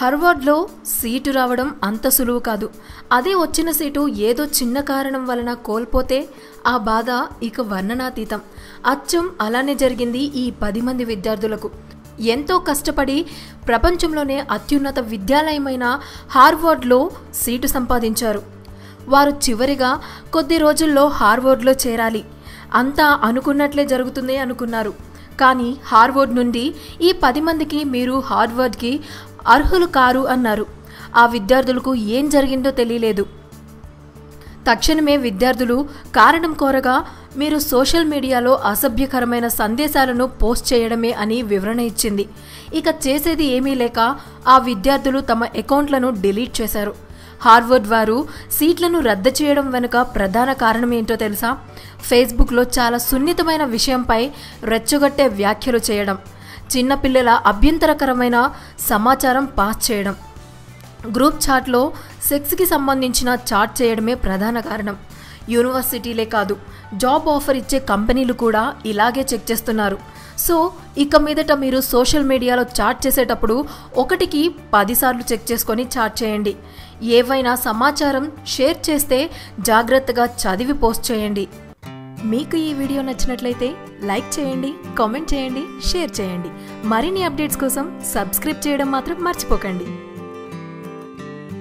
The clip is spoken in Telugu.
హర్వర్డ్లో సీటు రావడం అంత సులువు కాదు అదే వచ్చిన సీటు ఏదో చిన్న కారణం వలన కోల్పోతే ఆ బాధ ఇక వర్ణనాతీతం అచ్చం అలానే జరిగింది ఈ పది మంది విద్యార్థులకు ఎంతో కష్టపడి ప్రపంచంలోనే అత్యున్నత విద్యాలయమైన హార్వర్డ్లో సీటు సంపాదించారు వారు చివరిగా కొద్ది రోజుల్లో హార్వర్డ్లో చేరాలి అంతా అనుకున్నట్లే జరుగుతుంది అనుకున్నారు కానీ హార్వర్డ్ నుండి ఈ పది మందికి మీరు హార్వర్డ్కి అర్హులు కారు అన్నారు ఆ విద్యార్థులకు ఏం జరిగిందో తెలియలేదు తక్షణమే విద్యార్థులు కారణం కోరగా మీరు సోషల్ మీడియాలో అసభ్యకరమైన సందేశాలను పోస్ట్ చేయడమే అని వివరణ ఇచ్చింది ఇక చేసేది ఏమీ లేక ఆ విద్యార్థులు తమ అకౌంట్లను డిలీట్ చేశారు హార్వర్డ్ వారు సీట్లను రద్దు చేయడం వెనుక ప్రధాన కారణం ఏంటో తెలుసా ఫేస్బుక్లో చాలా సున్నితమైన విషయంపై రెచ్చగొట్టే వ్యాఖ్యలు చేయడం చిన్నపిల్లల అభ్యంతరకరమైన సమాచారం పాస్ చేయడం గ్రూప్ చాట్లో సెక్స్కి సంబంధించిన చాట్ చేయడమే ప్రధాన కారణం యూనివర్సిటీలే కాదు జాబ్ ఆఫర్ ఇచ్చే కంపెనీలు కూడా ఇలాగే చెక్ చేస్తున్నారు సో ఇక మీదట మీరు సోషల్ మీడియాలో చాట్ చేసేటప్పుడు ఒకటికి పదిసార్లు చెక్ చేసుకొని చాట్ చేయండి ఏవైనా సమాచారం షేర్ చేస్తే జాగ్రత్తగా చదివి పోస్ట్ చేయండి మీకు ఈ వీడియో నచ్చినట్లయితే లైక్ చేయండి కామెంట్ చేయండి షేర్ చేయండి మరిన్ని అప్డేట్స్ కోసం సబ్స్క్రైబ్ చేయడం మాత్రం మర్చిపోకండి